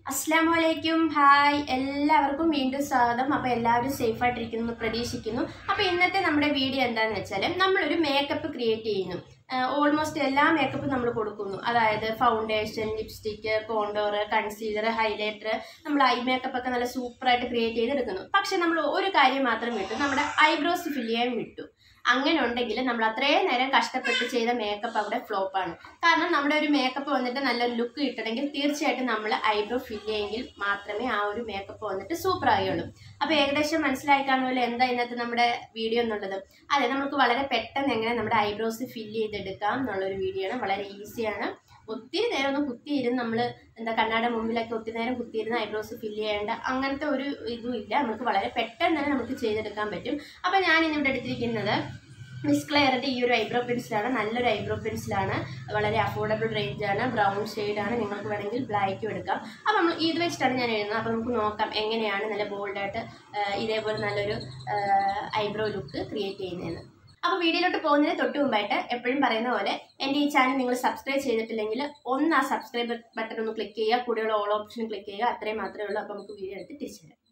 അസ്സാം വലൈക്കും ഹായ് എല്ലാവർക്കും വീണ്ടും സ്വാഗതം അപ്പോൾ എല്ലാവരും സേഫ് ആയിട്ടിരിക്കുന്നു എന്ന് പ്രതീക്ഷിക്കുന്നു അപ്പോൾ ഇന്നത്തെ നമ്മുടെ വീഡിയോ എന്താണെന്ന് വെച്ചാൽ നമ്മളൊരു മേക്കപ്പ് ക്രിയേറ്റ് ചെയ്യുന്നു ഓൾമോസ്റ്റ് എല്ലാ മേക്കപ്പും നമ്മൾ കൊടുക്കുന്നു അതായത് foundation lipstick contour concealer highlighter നമ്മൾ ഐ മേക്കപ്പ് ഒക്കെ നല്ല സൂപ്പറായിട്ട് ക്രിയേറ്റ് ചെയ്തെടുക്കുന്നു പക്ഷെ നമ്മൾ ഒരു കാര്യം മാത്രം വിട്ടു നമ്മുടെ ഐബ്രോസ് ഫില്ല് ചെയ്യാൻ വിട്ടു അങ്ങനെ ഉണ്ടെങ്കിൽ നമ്മൾ അത്രയും നേരം കഷ്ടപ്പെട്ട് ചെയ്ത മേക്കപ്പ് അവിടെ ഫ്ലോപ്പാണ് കാരണം നമ്മുടെ ഒരു മേക്കപ്പ് വന്നിട്ട് നല്ലൊരു ലുക്ക് കിട്ടണമെങ്കിൽ തീർച്ചയായിട്ടും നമ്മൾ ഐബ്രോ ഫില്ല് ചെയ്യെങ്കിൽ മാത്രമേ ആ ഒരു മേക്കപ്പ് വന്നിട്ട് സൂപ്പർ ആകുള്ളൂ അപ്പോൾ ഏകദേശം മനസ്സിലായി കാണുമല്ലോ എന്താ ഇന്നത്തെ നമ്മുടെ വീഡിയോ എന്നുള്ളത് അതെ നമുക്ക് വളരെ പെട്ടെന്ന് എങ്ങനെ നമ്മുടെ ഐബ്രോസ് ഫില്ല് ചെയ്തെടുക്കാം എന്നുള്ളൊരു വീഡിയോ ആണ് വളരെ ഈസിയാണ് ഒത്തിരി നേരം ഒന്ന് കുത്തിയിരുന്ന് നമ്മൾ എന്താ കണ്ണാട മുമ്പിലൊക്കെ ഒത്തിരി നേരം കുത്തിയിരുന്ന് ഐബ്രോസ് ഫില്ല് ചെയ്യേണ്ട അങ്ങനത്തെ ഒരു ഇതും ഇല്ല നമുക്ക് വളരെ പെട്ടെന്ന് തന്നെ നമുക്ക് ചെയ്തെടുക്കാൻ പറ്റും അപ്പോൾ ഞാൻ ഇന്നിവിടെ എടുത്തിരിക്കുന്നത് മിസ് ക്ലെയറിൻ്റെ ഈ ഒരു ഐബ്രോ പെൻസിലാണ് നല്ലൊരു ഐബ്രോ പെൻസിലാണ് വളരെ അഫോർഡബിൾ റേഞ്ചാണ് ബ്രൗൺ ഷെയ്ഡാണ് നിങ്ങൾക്ക് വേണമെങ്കിൽ ബ്ലാക്കും എടുക്കാം അപ്പോൾ നമ്മൾ ഇത് വെച്ചിട്ടാണ് ഞാൻ എഴുതുന്നത് അപ്പോൾ നമുക്ക് നോക്കാം എങ്ങനെയാണ് നല്ല ബോൾഡായിട്ട് ഇതേപോലെ നല്ലൊരു ഐബ്രോ ലുക്ക് ക്രിയേറ്റ് ചെയ്യുന്നതെന്ന് അപ്പോൾ വീഡിയോയിലോട്ട് പോകുന്നതിന് തൊട്ട് മുമ്പായിട്ട് എപ്പോഴും പറയുന്ന പോലെ എൻ്റെ ഈ ചാനൽ നിങ്ങൾ സബ്സ്ക്രൈബ് ചെയ്തിട്ടില്ലെങ്കിൽ ഒന്ന് ആ സബ്സ്ക്രൈബ് ബട്ടൺ ഒന്ന് ക്ലിക്ക് ചെയ്യുക കൂടെയുള്ള ഓൾ ഓപ്ഷൻ ക്ലിക്ക് ചെയ്യുക അത്രയും മാത്രമേ ഉള്ളൂ അപ്പോൾ നമുക്ക് വീഡിയോ എടുത്ത് തിരിച്ചു വരാം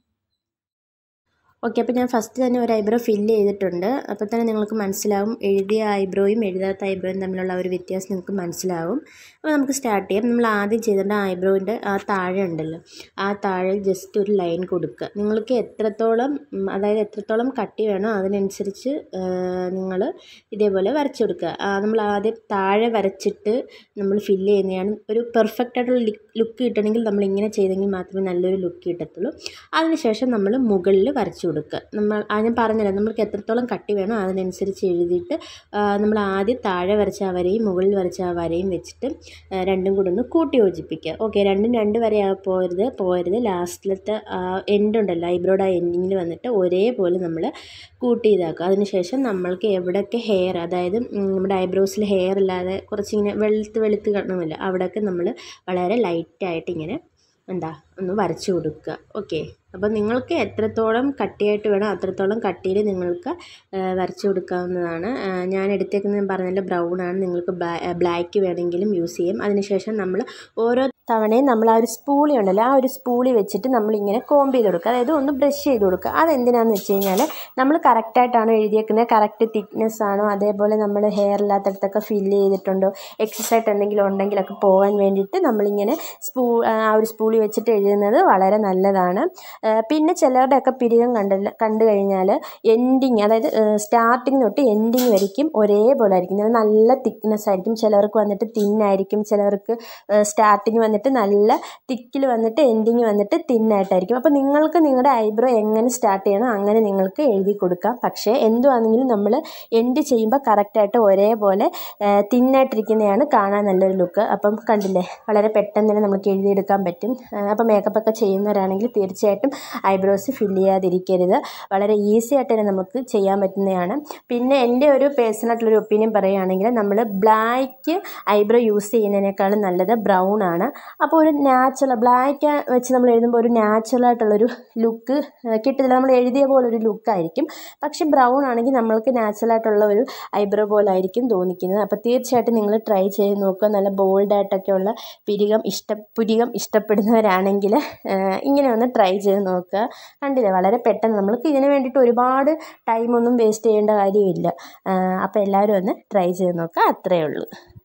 ഓക്കെ അപ്പോൾ ഞാൻ ഫസ്റ്റ് തന്നെ ഒരു ഐബ്രോ ഫില്ല് ചെയ്തിട്ടുണ്ട് അപ്പോൾ തന്നെ നിങ്ങൾക്ക് മനസ്സിലാവും എഴുതിയ ഐബ്രോയും എഴുതാത്ത ഐബ്രോയും തമ്മിലുള്ള ഒരു വ്യത്യാസം നിങ്ങൾക്ക് മനസ്സിലാവും അപ്പോൾ നമുക്ക് സ്റ്റാർട്ട് ചെയ്യാം നമ്മൾ ആദ്യം ചെയ്തിട്ട് ഐബ്രോയിൻ്റെ ആ താഴെ ഉണ്ടല്ലോ ആ താഴെ ജസ്റ്റ് ഒരു ലൈൻ കൊടുക്കുക നിങ്ങൾക്ക് എത്രത്തോളം ഉം, അതായത് എത്രത്തോളം കട്ടി വേണോ അതിനനുസരിച്ച് നിങ്ങൾ ഇതേപോലെ വരച്ചു കൊടുക്കുക ആ, നമ്മൾ ആദ്യം താഴെ വരച്ചിട്ട് നമ്മൾ ഫില്ല് ചെയ്യുന്നതാണ് ഒരു പെർഫെക്റ്റ് ആയിട്ടുള്ള ലുക്ക് കിട്ടണമെങ്കിൽ നമ്മൾ ഇങ്ങനെ ചെയ്തെങ്കിൽ മാത്രമേ നല്ലൊരു ലുക്ക് കിട്ടത്തുള്ളൂ അതിനുശേഷം നമ്മൾ മുകളിൽ വരച്ചു കൊടുക്കുക നമ്മൾ ആ ഞാൻ പറഞ്ഞല്ലോ നമ്മൾക്ക് എത്രത്തോളം കട്ടി വേണോ അതിനനുസരിച്ച് എഴുതിയിട്ട് ആ, നമ്മൾ ആദ്യം താഴെ വരച്ച ആ വരയും മുകളിൽ വരച്ച ആ വരയും വെച്ചിട്ട് ആ, രണ്ടും കൂടെ ഒന്ന് കൂട്ടി യോജിപ്പിക്കുക ഓക്കെ രണ്ടും രണ്ട് വരെ പോരുത് പോരുത് ലാസ്റ്റിലത്തെ എൻഡ് ഉണ്ടല്ലോ ഐബ്രോഡ് ആ എൻഡിങ്ങിൽ വന്നിട്ട് ഒരേപോലെ നമ്മൾ കൂട്ടി ഇതാക്കുക അതിനുശേഷം നമ്മൾക്ക് എവിടെയൊക്കെ ഹെയർ അതായത് ഉം, നമ്മുടെ ഐബ്രോസിൽ ഹെയർ ഇല്ലാതെ കുറച്ചിങ്ങനെ വെളുത്ത് വെളുത്ത് കാണുമല്ലോ അവിടെയൊക്കെ നമ്മൾ വളരെ ലൈറ്റായിട്ട് ഇങ്ങനെ എന്താ ഒന്ന് വരച്ചു കൊടുക്കുക ഓക്കെ അപ്പോൾ നിങ്ങൾക്ക് എത്രത്തോളം കട്ടിയായിട്ട് വേണം അത്രത്തോളം കട്ടിയിൽ നിങ്ങൾക്ക് ആ, വരച്ചു കൊടുക്കാവുന്നതാണ് ആ, ഞാൻ എടുത്തേക്കുന്നത് പറഞ്ഞല്ലോ ബ്രൗൺ ആണ് നിങ്ങൾക്ക് ബ്ലാക്ക് വേണമെങ്കിലും യൂസ് ചെയ്യും അതിനുശേഷം നമ്മൾ ഓരോ തവണയും നമ്മൾ ആ ഒരു സ്പൂളി ഉണ്ടല്ലോ ആ ഒരു സ്പൂളി വെച്ചിട്ട് നമ്മളിങ്ങനെ കോമ്പ് ചെയ്ത് കൊടുക്കുക അതായത് ഒന്ന് ബ്രഷ് ചെയ്ത് കൊടുക്കുക അതെന്തിനാണെന്ന് വെച്ച് കഴിഞ്ഞാൽ നമ്മൾ കറക്റ്റായിട്ടാണോ എഴുതിയേക്കുന്നത് കറക്റ്റ് തിക്നെസ് ആണോ അതേപോലെ നമ്മൾ ഹെയർ ഇല്ലാത്തടത്തൊക്കെ ഫില്ല് ചെയ്തിട്ടുണ്ടോ എക്സസ് ആയിട്ട് എന്തെങ്കിലും ഉണ്ടെങ്കിലൊക്കെ പോകാൻ വേണ്ടിയിട്ട് നമ്മളിങ്ങനെ സ്പൂ ആ ഒരു സ്പൂളി വെച്ചിട്ട് എഴുതുന്നത് വളരെ നല്ലതാണ് ആ, പിന്നെ ചിലരുടെയൊക്കെ പിരികം കണ്ടില്ല കണ്ടു കഴിഞ്ഞാൽ എൻഡിങ് അതായത് സ്റ്റാർട്ടിങ് തൊട്ട് എൻഡിങ് വരയ്ക്കും ഒരേപോലെ ആയിരിക്കും അത് നല്ല തിക്നെസ് ആയിരിക്കും ചിലർക്ക് വന്നിട്ട് തിന്നായിരിക്കും ചിലർക്ക് സ്റ്റാർട്ടിങ് വന്നിട്ട് നല്ല തിക്കിൽ വന്നിട്ട് എൻഡിങ് വന്നിട്ട് തിന്നായിട്ടായിരിക്കും അപ്പോൾ നിങ്ങൾക്ക് നിങ്ങളുടെ ഐബ്രോ എങ്ങനെ സ്റ്റാർട്ട് ചെയ്യണം അങ്ങനെ നിങ്ങൾക്ക് എഴുതി കൊടുക്കാം പക്ഷേ എന്തുവാണെങ്കിലും നമ്മൾ എൻഡ് ചെയ്യുമ്പോൾ കറക്റ്റായിട്ട് ഒരേപോലെ തിന്നായിട്ടിരിക്കുന്നതാണ് കാണാൻ നല്ലൊരു ലുക്ക് അപ്പം കണ്ടില്ലേ വളരെ പെട്ടെന്ന് തന്നെ നമുക്ക് എഴുതിയെടുക്കാൻ പറ്റും അപ്പം മേക്കപ്പ് ഒക്കെ ചെയ്യുന്നവരാണെങ്കിൽ തീർച്ചയായിട്ടും ഐബ്രോസ് ഫില്ല് ചെയ്യാതിരിക്കരുത് വളരെ ഈസി ആയിട്ട് തന്നെ നമുക്ക് ചെയ്യാൻ പറ്റുന്നതാണ് പിന്നെ എൻ്റെ ഒരു പേഴ്സണായിട്ടുള്ളൊരു ഒപ്പീനിയൻ പറയുകയാണെങ്കിൽ നമ്മൾ ബ്ലാക്ക് ഐബ്രോ യൂസ് ചെയ്യുന്നതിനേക്കാളും നല്ലത് ബ്രൗൺ ആണ് അപ്പോൾ ഒരു നാച്ചുറൽ ബ്ലാക്ക് വെച്ച് നമ്മൾ എഴുതുമ്പോൾ ഒരു നാച്ചുറൽ ആയിട്ടുള്ളൊരു ലുക്ക് കിട്ടത്തില്ല നമ്മൾ എഴുതിയ പോലെ ഒരു ലുക്കായിരിക്കും പക്ഷേ ബ്രൗൺ ആണെങ്കിൽ നമ്മൾക്ക് നാച്ചുറൽ ആയിട്ടുള്ള ഒരു ഐബ്രോ പോലെ ആയിരിക്കും തോന്നിക്കുന്നത് അപ്പോൾ തീർച്ചയായിട്ടും നിങ്ങൾ ട്രൈ ചെയ്ത് നോക്കുക നല്ല ബോൾഡായിട്ടൊക്കെയുള്ള പിരികം ഇഷ്ട പുരികം ഇഷ്ടപ്പെടുന്നവരാണെങ്കിൽ ഇങ്ങനെ ഒന്ന് ട്രൈ ചെയ്ത് നോക്കുക കണ്ടില്ലേ വളരെ പെട്ടെന്ന് നമ്മൾക്ക് ഇതിന് വേണ്ടിയിട്ട് ഒരുപാട് ടൈമൊന്നും വേസ്റ്റ് ചെയ്യേണ്ട കാര്യമില്ല അപ്പോൾ എല്ലാവരും ഒന്ന് ട്രൈ ചെയ്ത് നോക്കുക അത്രയേ ഉള്ളൂ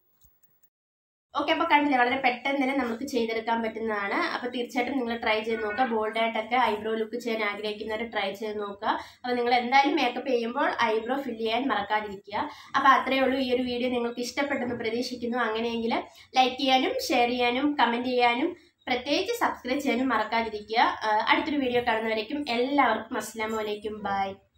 ഓക്കെ അപ്പോൾ കണ്ടില്ലേ വളരെ പെട്ടെന്ന് തന്നെ നമുക്ക് ചെയ്തെടുക്കാൻ പറ്റുന്നതാണ് അപ്പോൾ തീർച്ചയായിട്ടും നിങ്ങൾ ട്രൈ ചെയ്ത് നോക്കുക ബോൾഡായിട്ടൊക്കെ ഐബ്രോ ലുക്ക് ചെയ്യാൻ ആഗ്രഹിക്കുന്നവർ ട്രൈ ചെയ്ത് നോക്കുക അപ്പോൾ നിങ്ങൾ എന്തായാലും മേക്കപ്പ് ചെയ്യുമ്പോൾ ഐബ്രോ ഫില്ല് ചെയ്യാൻ മറക്കാതിരിക്കുക അപ്പോൾ അത്രയേ ഉള്ളൂ ഈ ഒരു വീഡിയോ നിങ്ങൾക്ക് ഇഷ്ടപ്പെട്ടെന്ന് പ്രതീക്ഷിക്കുന്നു അങ്ങനെയെങ്കിൽ ലൈക്ക് ചെയ്യാനും ഷെയർ ചെയ്യാനും കമൻറ്റ് ചെയ്യാനും പ്രത്യേകിച്ച് സബ്സ്ക്രൈബ് ചെയ്യാനും മറക്കാതിരിക്കുക ആ, അടുത്തൊരു വീഡിയോ കാണുന്നവരേക്കും എല്ലാവർക്കും അസ്സാം വലൈക്കും ബൈ